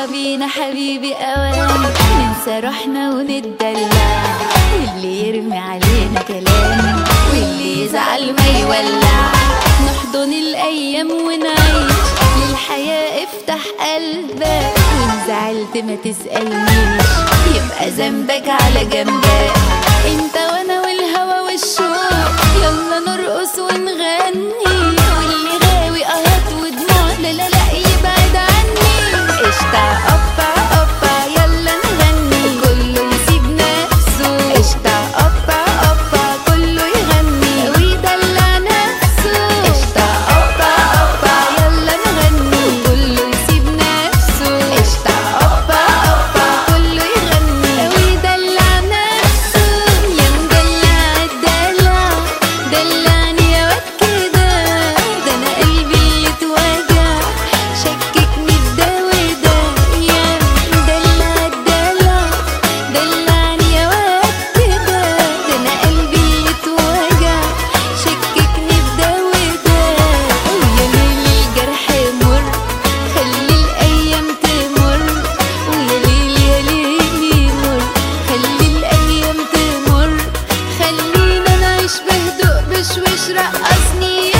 يلا بينا حبيبي اوان ننسى روحنا ونتدلع واللي يرمي علينا كلام واللي يزعل ما يولع نحضن الايام ونعيش للحياة افتح قلبك وان زعلت ما تسألنيش يبقى ذنبك على جنبك انت وانا والهوى والشوق يلا نرقص ونغني واللي غاوي قهط ودموع لا لا لا يبعد عني قشطة قطة قطة يلا نغني كله يسيب نفسه قشطة قطة قطة كله يغني ويدلع نفسه قشطة قطة قطة يلا نغني كله يسيب نفسه قشطة قطة قطة كله يغني ويدلع نفسه يا مدلع الدلع دلعني يا واد كده ده انا قلبي يتوجع شككني في ده وده يا مدلع الدلع دلعني يا واد كده ده انا قلبي يتوجع شككني في ده وده ويا ليل الجرح مر خلي الايام تمر ويا ليل يا ليل مر خلي الايام تمر خلينا نعيش بهدوء بشويش رقصني